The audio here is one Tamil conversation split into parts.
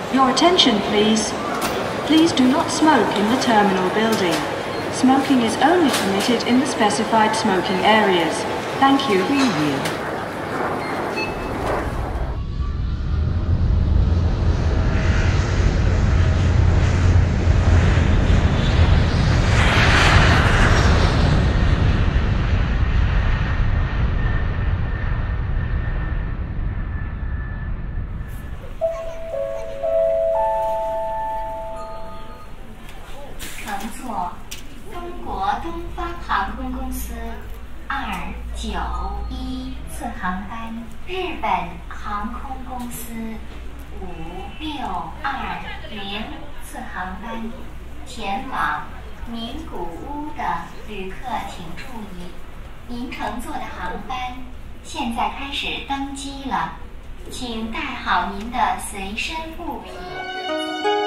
Your attention, please. Please do not smoke in the terminal building. Smoking is only permitted in the specified smoking areas. Thank you. 九一次航班，日本航空公司五六二零次航班，前往名古屋的旅客请注意，您乘坐的航班现在开始登机了，请带好您的随身物品。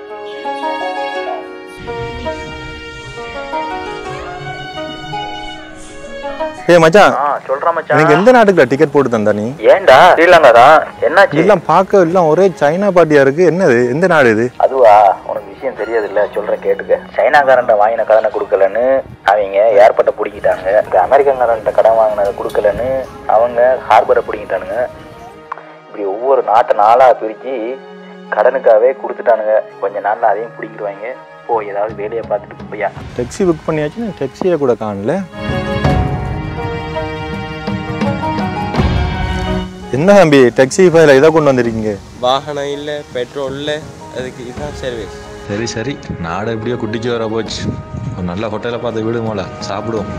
ஏ மச்சான் ஆ சொல்றா மச்சான் எனக்கு எந்த நாட்டுக்குள்ள டிக்கெட் போட்டு தந்தா நீ ஏன்டா ஸ்ரீலங்கா தான் என்னாச்சு எல்லாம் பார்க்க எல்லாம் ஒரே சைனா பாட்டியா இருக்கு என்னது எந்த நாடு இது அதுவா உனக்கு விஷயம் தெரியாது இல்ல சொல்றேன் கேட்டுக்க சைனாக்காரன்ட்ட வாங்கின கடனை கொடுக்கலன்னு அவங்க ஏர்போர்ட்டை பிடிக்கிட்டாங்க இந்த அமெரிக்கன்காரன்ட்ட கடன் வாங்கினதை கொடுக்கலன்னு அவங்க ஹார்பரை பிடிக்கிட்டானுங்க இப்படி ஒவ்வொரு நாட்டை நாளா பிரிச்சு கடனுக்காகவே கொடுத்துட்டானுங்க கொஞ்ச நாள்ல அதையும் பிடிக்கிடுவாங்க போ ஏதாவது வேலையை பார்த்துட்டு போயா டாக்ஸி புக் பண்ணியாச்சு நான் டாக்ஸியை கூட காணல என்ன தம்பி டாக்ஸி ஃபைல இதை கொண்டு வந்திருக்கீங்க வாகனம் இல்லை பெட்ரோல் இல்லை அதுக்கு இதுதான் சர்வீஸ் சரி சரி நாடு எப்படியோ குட்டிச்சு வர போச்சு ஒரு நல்ல ஹோட்டலில் பார்த்து வீடு போல சாப்பிடுவோம்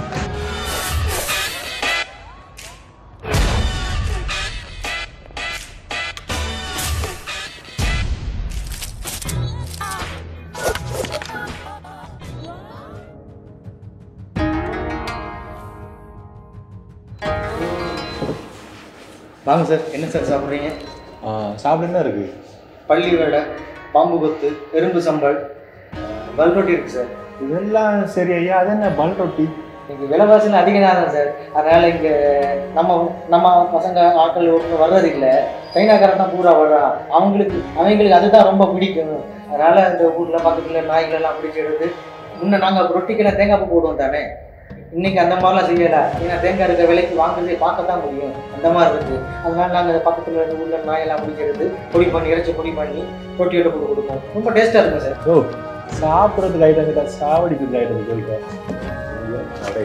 வாங்க சார் என்ன சார் சாப்பிட்றீங்க சாப்பிட என்ன இருக்கு பள்ளி வடை பாம்பு கொத்து எறும்பு சம்பல் பல் ரொட்டி இருக்குது சார் இதெல்லாம் சரி ஐயா அது என்ன பல் ரொட்டி இங்கே விலைவாசல் அதிகம் தான் சார் அதனால் இங்கே நம்ம நம்ம பசங்க ஆட்கள் ஒன்றும் வர்றதில்லை சைனாக்காரன் தான் பூரா வர்றான் அவங்களுக்கு அவங்களுக்கு அதுதான் ரொம்ப பிடிக்கும் அதனால் இந்த ஊரில் பக்கத்தில் நாய்களெல்லாம் பிடிச்சிடுது முன்ன நாங்கள் ரொட்டிக்கெல்லாம் தேங்காய் பூ போடுவோம் தானே இன்னைக்கு அந்த மாதிரிலாம் செய்யலை ஏன்னா தேங்காய் இருக்க விலைக்கு வாங்குறதே பார்க்க தான் முடியும் அந்த மாதிரி இருக்குது அதனால நாங்கள் பக்கத்தில் இருக்க ஊரில் நாயெல்லாம் பிடிக்கிறது பொடி பண்ணி இறைச்சி பொடி பண்ணி ரொட்டியோட போட்டு கொடுப்போம் ரொம்ப டேஸ்ட்டாக இருக்கும் சார் ஓ சாப்பிட்றதுக்கு ஐட்டம் கிட்ட சாவடிக்கிறதுக்கு ஐட்டம் சொல்லிட்டேன் கடை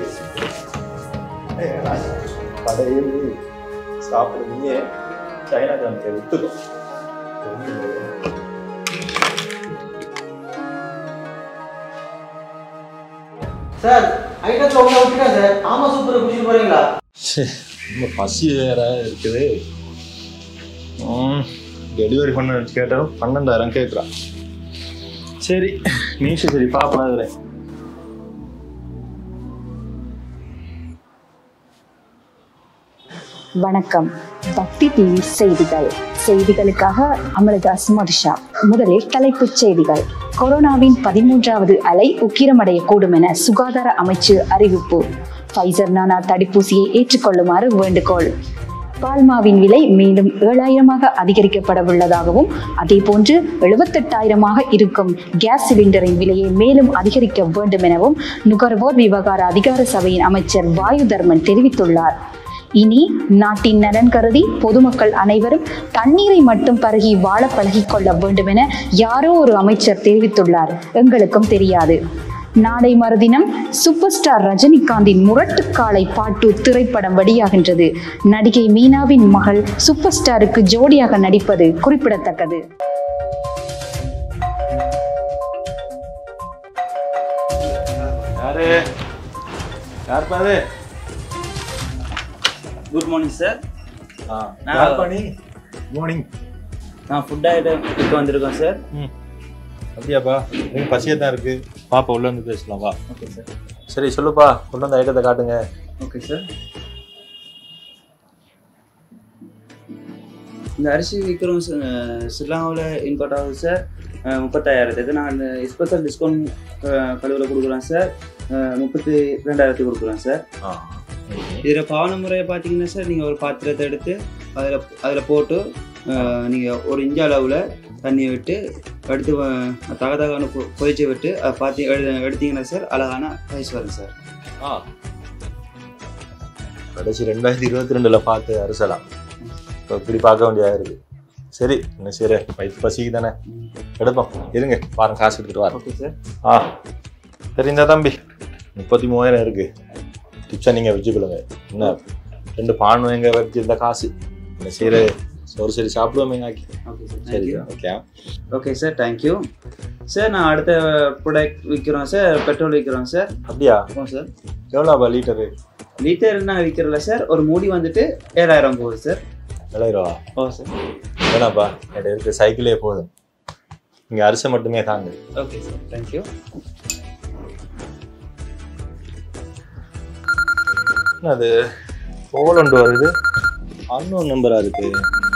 கடையில் சாப்பிடுறீங்க சைனா காமிக்க விட்டுக்கோ சார் ஐட்டத்தில் ஒன்றை விட்டுட்டேன் சார் ஆமாம் சூப்பரை குடிச்சிட்டு போகிறீங்களா ரொம்ப பசி வேற இருக்குது டெலிவரி பண்ண கேட்டாலும் பன்னெண்டாயிரம் கேட்குறான் சரி நீஷு சரி பார்ப்பேன் அதில் வணக்கம் பக்தி டிவி செய்திகள் செய்திகளுக்காக அமலதாஸ் மதுஷா முதலில் தலைப்புச் செய்திகள் கொரோனாவின் பதிமூன்றாவது அலை உக்கிரமடையக்கூடும் என சுகாதார அமைச்சு அறிவிப்பு ஃபைசர் நானா தடுப்பூசியை ஏற்றுக்கொள்ளுமாறு வேண்டுகோள் பால்மாவின் விலை மேலும் ஏழாயிரமாக அதிகரிக்கப்படவுள்ளதாகவும் அதேபோன்று எழுபத்தெட்டாயிரமாக இருக்கும் கேஸ் சிலிண்டரின் விலையை மேலும் அதிகரிக்க வேண்டும் எனவும் நுகர்வோர் விவகார அதிகார சபையின் அமைச்சர் வாயு தர்மன் தெரிவித்துள்ளார் இனி நாட்டின் நலன் கருதி பொதுமக்கள் அனைவரும் தண்ணீரை மட்டும் பருகி வாழ பழகிக் கொள்ள வேண்டும் என யாரோ ஒரு அமைச்சர் தெரிவித்துள்ளார் எங்களுக்கும் தெரியாது நாளை மறுதினம் சூப்பர் ஸ்டார் ரஜினிகாந்தின் முரட்டுக்காலை பாட்டு திரைப்படம் வெளியாகின்றது நடிகை மீனாவின் மகள் சூப்பர் ஸ்டாருக்கு ஜோடியாக நடிப்பது குறிப்பிடத்தக்கது யாரு யார் பாரு குட் மார்னிங் சார் யார் பண்ணி மார்னிங் நான் ஃபுட் ஐட்டம் இப்போ வந்திருக்கோம் சார் ம் அப்படியாப்பா எனக்கு பசியாக தான் இருக்கு பாப்பா உள்ள வந்து பேசலாம் வா ஓகே சார் சரி சொல்லுப்பா கொண்டு வந்த ஐட்டத்தை காட்டுங்க ஓகே சார் இந்த அரிசி விற்கிறோம் ஸ்ரீலங்காவில் இம்போர்ட் ஆகுது சார் அஹ் முப்பத்தாயிரத்துக்கு நான் ஸ்பெஷல் டிஸ்கவுண்ட் கழுவில் கொடுக்குறேன் சார் அஹ் முப்பத்தி ரெண்டாயிரத்துக்கு கொடுக்குறேன் சார் இதில் பாவன முறையை பார்த்தீங்கன்னா சார் நீங்கள் ஒரு பாத்திரத்தை எடுத்து அதில் அதில் போட்டு நீங்கள் ஒரு இன்ச் அளவில் தண்ணியை விட்டு எடுத்து வ- தக தகன்னு பொ- கொதிச்சு விட்டு அதை பார்த்து எடு எடுத்தீங்கன்னா சார் அழகான ரைஸ் வரும் சார் ஆ கடைசி ரெண்டாயிரத்தி இருபத்தி ரெண்டுல பார்த்து அரசலாம் இப்போ இப்படி பார்க்க வேண்டியதாக இருக்கு சரி என்ன சரி வயிற்று பசிக்கு தானே எடுப்போம் இருங்க பாருங்க காசு எடுத்துட்டு வரேன் ஓகே சார் ஆ சரி இந்த தம்பி முப்பத்தி மூவாயிரம் இருக்கு டிப்ஸை நீங்கள் வச்சுக்கொள்ளுங்க என்ன ரெண்டு பான் எங்க வச்சிருந்த காசு என்ன சரி ஒரு சரி சாப்பிடுவோம் ஆக்கி ஓகே சார் சரி thank you okay okay sir thank you sir நான் அடுத்த ப்ராடக்ட் விற்கிறோம் சார் பெட்ரோல் விற்கிறோம் சார் அப்படியா ஆமாம் சார் எவ்வளோப்பா லிட்டரு லிட்டர் நான் விற்கிறல சார் ஒரு மூடி வந்துட்டு ஏழாயிரம் போகுது சார் ஏழாயிரம் ரூபா ஓ சார் வேணாப்பா என்கிட்ட இருக்க சைக்கிளே போதும் இங்கே அரிசி மட்டுமே தாங்க ஓகே சார் தேங்க்யூ என்ன அது போலண்டு வருது அன்னோன் நம்பரா இருக்கு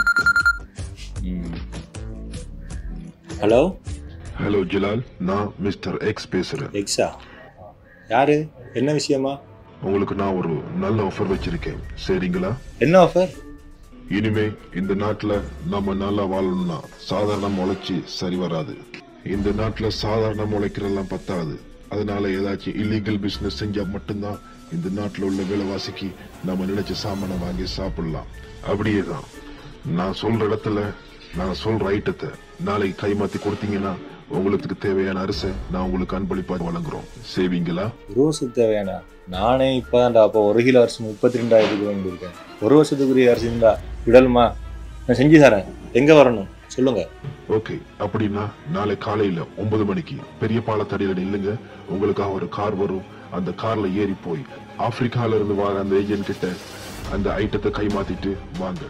ஹலோ ஹலோ ஜலால் நான் மிஸ்டர் எக்ஸ் பேசுறேன் எக்ஸா யாரு என்ன விஷயமா உங்களுக்கு நான் ஒரு நல்ல ஆஃபர் வச்சிருக்கேன் சரிங்களா என்ன ஆஃபர் இனிமே இந்த நாட்டுல நம்ம நல்லா வாழணும்னா சாதாரண உழைச்சி சரி வராது இந்த நாட்டுல சாதாரண உழைக்கிறதெல்லாம் பத்தாது அதனால ஏதாச்சும் இல்லீகல் பிசினஸ் செஞ்சா மட்டும்தான் இந்த நாட்டுல உள்ள விலைவாசிக்கு நம்ம நினைச்ச சாமானை வாங்கி சாப்பிடலாம் அப்படியே தான் நான் சொல்ற இடத்துல நான் சொல்ற ஐட்டத்தை நாளைக்கு கைமாத்தி கொடுத்தீங்கன்னா உங்களுக்கு தேவையான அரிசை நான் உங்களுக்கு அன்பளிப்பா வழங்குறோம் சேவிங்களா ரோஸு தேவையானா நானே இப்போதான்டா அப்போ ஒரு கிலோ அரிசி முப்பத்தி ரெண்டாயிரத்துக்கு வாங்கியிருக்கேன் ஒரு வருஷத்துக்குரிய அரிசி இருந்தா விடலுமா நான் செஞ்சு தரேன் எங்க வரணும் சொல்லுங்க ஓகே அப்படின்னா நாளை காலையில ஒன்பது மணிக்கு பெரிய பாலத்தடியில நில்லுங்க உங்களுக்காக ஒரு கார் வரும் அந்த கார்ல ஏறி போய் ஆப்பிரிக்கால இருந்து வர அந்த ஏஜென்ட் கிட்ட அந்த ஐட்டத்தை கைமாத்திட்டு வாங்க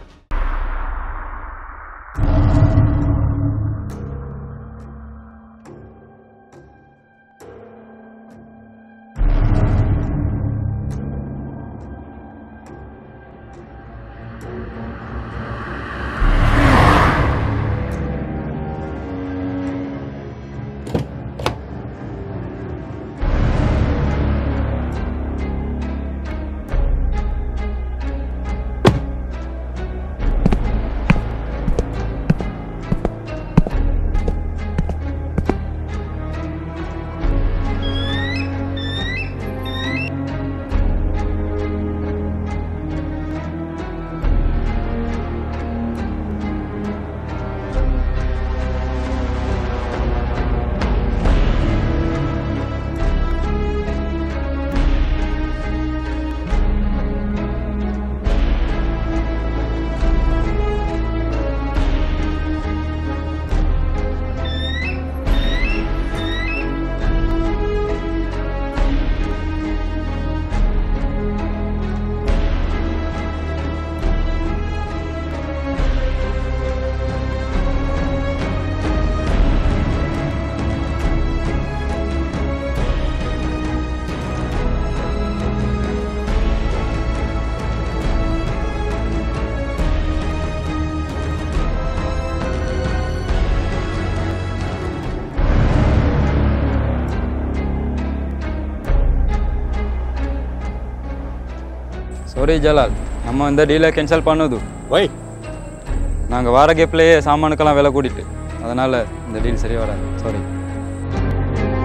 ಸಾರಿ ಜಲಾಲ್ நம்ம இந்த டீலை கேன்சல் பண்ணுது வை நாங்கள் வார கேப்லேயே சாமானுக்கெல்லாம் விலை கூட்டிட்டு அதனால் இந்த டீல் சரி வராது சாரி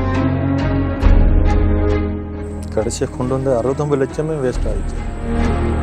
கடைசியாக கொண்டு வந்து அறுபத்தொம்பது லட்சமே வேஸ்ட் ஆயிடுச்சு